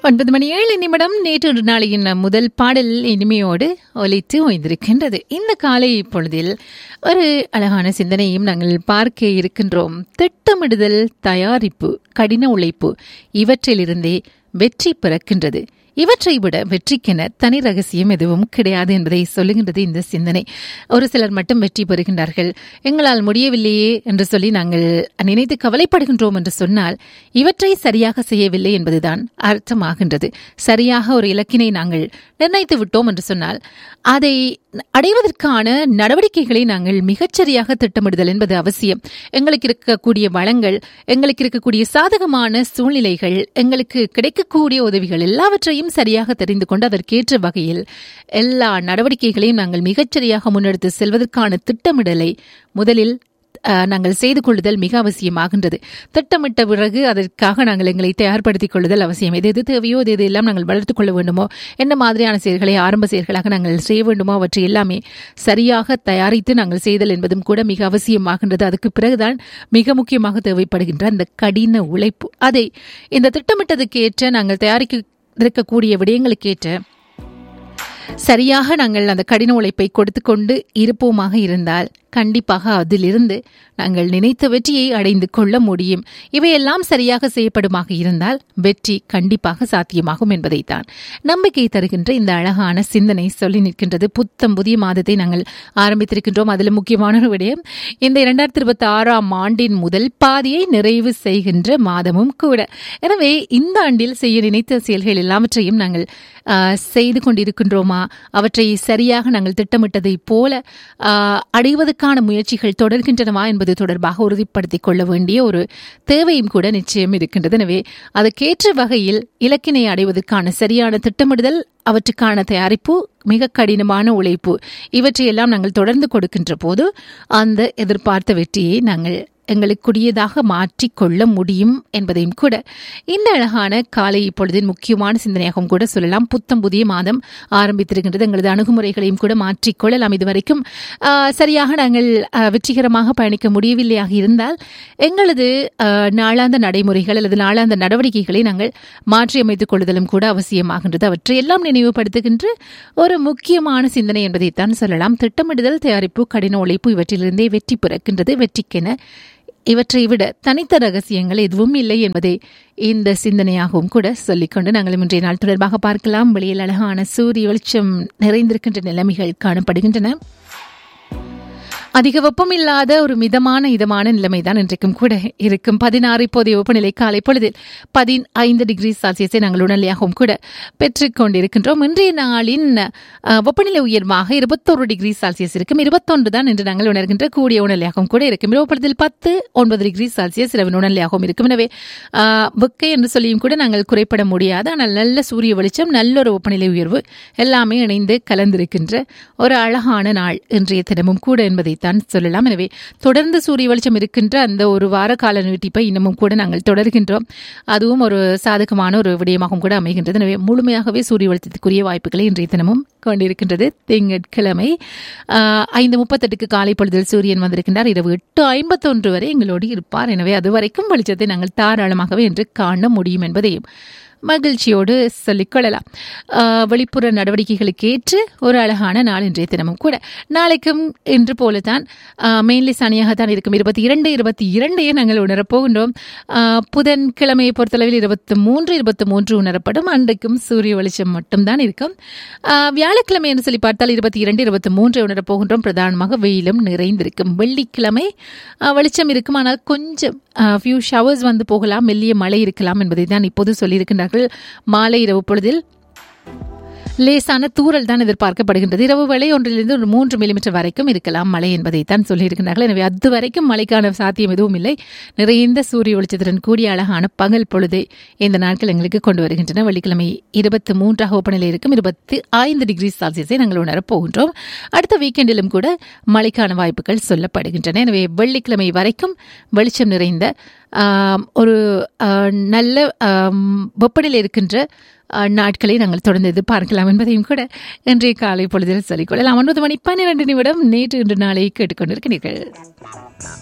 ஒன்பது மணி ஏழு நிமிடம் நேற்று நாளையின் முதல் பாடல் இனிமையோடு ஒலித்து ஓய்ந்திருக்கின்றது இந்த காலை பொழுதில் ஒரு அழகான சிந்தனையும் நாங்கள் பார்க்க இருக்கின்றோம் திட்டமிடுதல் தயாரிப்பு கடின உழைப்பு இவற்றிலிருந்தே வெற்றி பிறக்கின்றது இவற்றை விட வெற்றிக்கென தனி ரகசியம் எதுவும் கிடையாது என்பதை சொல்லுகின்றது இந்த சிந்தனை ஒரு சிலர் மட்டும் வெற்றி பெறுகின்றார்கள் எங்களால் முடியவில்லையே என்று சொல்லி நாங்கள் நினைத்து கவலைப்படுகின்றோம் என்று சொன்னால் இவற்றை சரியாக செய்யவில்லை என்பதுதான் அர்த்தமாகின்றது சரியாக ஒரு இலக்கினை நாங்கள் நிர்ணயித்து விட்டோம் என்று சொன்னால் அதை அடைவதற்கான நடவடிக்கைகளை நாங்கள் மிகச்சரியாக திட்டமிடுதல் என்பது அவசியம் எங்களுக்கு இருக்கக்கூடிய வளங்கள் எங்களுக்கு இருக்கக்கூடிய சாதகமான சூழ்நிலைகள் எங்களுக்கு கிடைக்கக்கூடிய உதவிகள் எல்லாவற்றையும் சரியாக தெரிந்து கொண்டு அதற்கேற்ற வகையில் எல்லா நடவடிக்கைகளையும் நாங்கள் மிகச்சரியாக முன்னெடுத்து செல்வதற்கான திட்டமிடலை முதலில் நாங்கள் செய்து கொள்ளுதல் மிக அவசியமாகின்றது திட்டமிட்ட பிறகு அதற்காக நாங்கள் எங்களை தயார்படுத்திக் கொள்ளுதல் அவசியம் எது எது தேவையோ எது எல்லாம் நாங்கள் வளர்த்துக் கொள்ள வேண்டுமோ என்ன மாதிரியான செயல்களை ஆரம்ப செயல்களாக நாங்கள் செய்ய வேண்டுமோ அவற்றை எல்லாமே சரியாக தயாரித்து நாங்கள் செய்தல் என்பதும் கூட மிக அவசியமாகின்றது அதுக்கு பிறகுதான் மிக முக்கியமாக தேவைப்படுகின்ற அந்த கடின உழைப்பு அதை இந்த திட்டமிட்டதுக்கு ஏற்ற நாங்கள் தயாரிக்க இருக்கக்கூடிய விடயங்களுக்கேற்ற சரியாக நாங்கள் அந்த கடின உழைப்பை கொடுத்து கொண்டு இருப்போமாக இருந்தால் கண்டிப்பாக அதிலிருந்து நாங்கள் நினைத்த வெற்றியை அடைந்து கொள்ள முடியும் இவையெல்லாம் சரியாக செய்யப்படுமாக இருந்தால் வெற்றி கண்டிப்பாக சாத்தியமாகும் என்பதைத்தான் நம்பிக்கை தருகின்ற இந்த அழகான சிந்தனை சொல்லி நிற்கின்றது புத்தம் புதிய மாதத்தை நாங்கள் ஆரம்பித்திருக்கின்றோம் அதில் முக்கியமான ஒரு விடயம் இந்த இரண்டாயிரத்தி இருபத்தி ஆறாம் ஆண்டின் முதல் பாதியை நிறைவு செய்கின்ற மாதமும் கூட எனவே இந்த ஆண்டில் செய்ய நினைத்த செயல்கள் எல்லாவற்றையும் நாங்கள் செய்து கொண்டிருக்கின்றோமா அவற்றை சரியாக நாங்கள் திட்டமிட்டதை போல அடைவதற்கான முயற்சிகள் தொடர்கின்றனவா என்பது தொடர்பாக உறுதிப்படுத்திக் கொள்ள வேண்டிய ஒரு தேவையும் கூட நிச்சயம் இருக்கின்றது எனவே அதற்கேற்ற வகையில் இலக்கினை அடைவதற்கான சரியான திட்டமிடுதல் அவற்றுக்கான தயாரிப்பு மிக கடினமான உழைப்பு இவற்றையெல்லாம் நாங்கள் தொடர்ந்து கொடுக்கின்ற போது அந்த எதிர்பார்த்த வெற்றியை நாங்கள் எங்களுக்குரியதாக மாற்றிக்கொள்ள முடியும் என்பதையும் கூட இந்த அழகான காலை இப்பொழுதின் முக்கியமான சிந்தனையாகவும் கூட சொல்லலாம் புத்தம் புதிய மாதம் ஆரம்பித்திருக்கின்றது எங்களது அணுகுமுறைகளையும் கூட மாற்றிக்கொள்ளலாம் இதுவரைக்கும் சரியாக நாங்கள் வெற்றிகரமாக பயணிக்க முடியவில்லையாக இருந்தால் எங்களது நாளாந்த நடைமுறைகள் அல்லது நாளாந்த நடவடிக்கைகளை நாங்கள் மாற்றியமைத்துக் கொள்ளுதலும் கூட அவசியமாகின்றது அவற்றை எல்லாம் நினைவுபடுத்துகின்ற ஒரு முக்கியமான சிந்தனை என்பதைத்தான் சொல்லலாம் திட்டமிடுதல் தயாரிப்பு கடின உழைப்பு இவற்றிலிருந்தே வெற்றி பிறக்கின்றது வெற்றிக்கென இவற்றை விட தனித்த ரகசியங்கள் எதுவும் இல்லை என்பதை இந்த சிந்தனையாகவும் கூட சொல்லிக்கொண்டு நாங்கள் இன்றைய நாள் தொடர்பாக பார்க்கலாம் வெளியில் அழகான சூரிய வெளிச்சம் நிறைந்திருக்கின்ற நிலைமைகள் காணப்படுகின்றன அதிக வெப்பம் இல்லாத ஒரு மிதமான இதமான நிலைமைதான் இன்றைக்கும் கூட இருக்கும் பதினாறு இப்போதைய வெப்பநிலை காலை பொழுதில் பதினைந்து டிகிரி செல்சியஸை நாங்கள் உணர்நிலையாகவும் கூட பெற்றுக் கொண்டிருக்கின்றோம் இன்றைய நாளின் வெப்பநிலை உயர்வாக இருபத்தோரு டிகிரி செல்சியஸ் இருக்கும் இருபத்தொன்று தான் என்று நாங்கள் உணர்கின்ற கூடிய உணர்நிலையாகவும் கூட இருக்கும் இரவு பொழுதில் பத்து ஒன்பது டிகிரி செல்சியஸ் இரவு உணர்நிலையாகவும் இருக்கும் எனவே வெக்கை என்று சொல்லியும் கூட நாங்கள் குறைப்பட முடியாது ஆனால் நல்ல சூரிய வெளிச்சம் நல்ல ஒரு வெப்பநிலை உயர்வு எல்லாமே இணைந்து கலந்திருக்கின்ற ஒரு அழகான நாள் இன்றைய தினமும் கூட என்பதை தான் சொல்லலாம் எனவே தொடர்ந்து சூரிய வெளிச்சம் இருக்கின்ற அந்த ஒரு வார கால நீட்டிப்பை இன்னமும் கூட நாங்கள் தொடர்கின்றோம் அதுவும் ஒரு சாதகமான ஒரு விடயமாகவும் கூட அமைகின்றது எனவே முழுமையாகவே சூரிய வெளிச்சத்துக்குரிய வாய்ப்புகளை இன்றைய தினமும் கொண்டிருக்கின்றது திங்கட்கிழமை ஐந்து முப்பத்தெட்டுக்கு காலை பொழுதில் சூரியன் வந்திருக்கின்றார் இரவு எட்டு ஐம்பத்தொன்று வரை எங்களோடு இருப்பார் எனவே அது வரைக்கும் வெளிச்சத்தை நாங்கள் தாராளமாகவே என்று காண முடியும் என்பதையும் மகிழ்ச்சியோடு சொல்லிக்கொள்ளலாம் வெளிப்புற நடவடிக்கைகளுக்கு ஏற்று ஒரு அழகான நாள் இன்றைய தினமும் கூட நாளைக்கும் இன்று போலதான் மெயின்லி சனியாகத்தான் இருக்கும் இருபத்தி இரண்டு இருபத்தி இரண்டையே நாங்கள் உணரப்போகின்றோம் புதன்கிழமையை பொறுத்தளவில் இருபத்தி மூன்று இருபத்தி மூன்று உணரப்படும் அன்றைக்கும் சூரிய வெளிச்சம் மட்டும்தான் இருக்கும் வியாழக்கிழமை என்று சொல்லி பார்த்தால் இருபத்தி இரண்டு இருபத்தி மூன்றை உணரப்போகின்றோம் பிரதானமாக வெயிலும் நிறைந்திருக்கும் வெள்ளிக்கிழமை வெளிச்சம் இருக்கும் ஆனால் கொஞ்சம் ஃபியூ ஷவர்ஸ் வந்து போகலாம் மெல்லிய மழை இருக்கலாம் என்பதை தான் இப்போது சொல்லியிருக்கின்றார்கள் மாலை இரவு பொழுதில் லேசான தூரல் தான் எதிர்பார்க்கப்படுகின்றது இரவு வேளை ஒன்றிலிருந்து ஒரு மூன்று மில்லிமீட்டர் வரைக்கும் இருக்கலாம் மழை என்பதை தான் சொல்லியிருக்கிறார்கள் எனவே அது வரைக்கும் மழைக்கான சாத்தியம் எதுவும் இல்லை நிறைந்த சூரிய வெளிச்சத்துடன் கூடிய அழகான பகல் பொழுதை இந்த நாட்கள் எங்களுக்கு கொண்டு வருகின்றன வெள்ளிக்கிழமை இருபத்தி மூன்றாக வெப்பநிலை இருக்கும் இருபத்தி ஐந்து டிகிரி செல்சியஸை நாங்கள் உணரப் போகின்றோம் அடுத்த வீக்கெண்டிலும் கூட மழைக்கான வாய்ப்புகள் சொல்லப்படுகின்றன எனவே வெள்ளிக்கிழமை வரைக்கும் வெளிச்சம் நிறைந்த ஒரு நல்ல வெப்பநிலை இருக்கின்ற நாட்களை நாங்கள் தொடர்ந்து எதிர்பார்க்கலாம் என்பதையும் கூட இன்றைய காலை பொழுதில் சொல்லிக்கொள்ளலாம் ஒன்பது மணி பன்னிரண்டு நிமிடம் நேற்று இன்று நாளை கேட்டுக்கொண்டிருக்கிறீர்கள்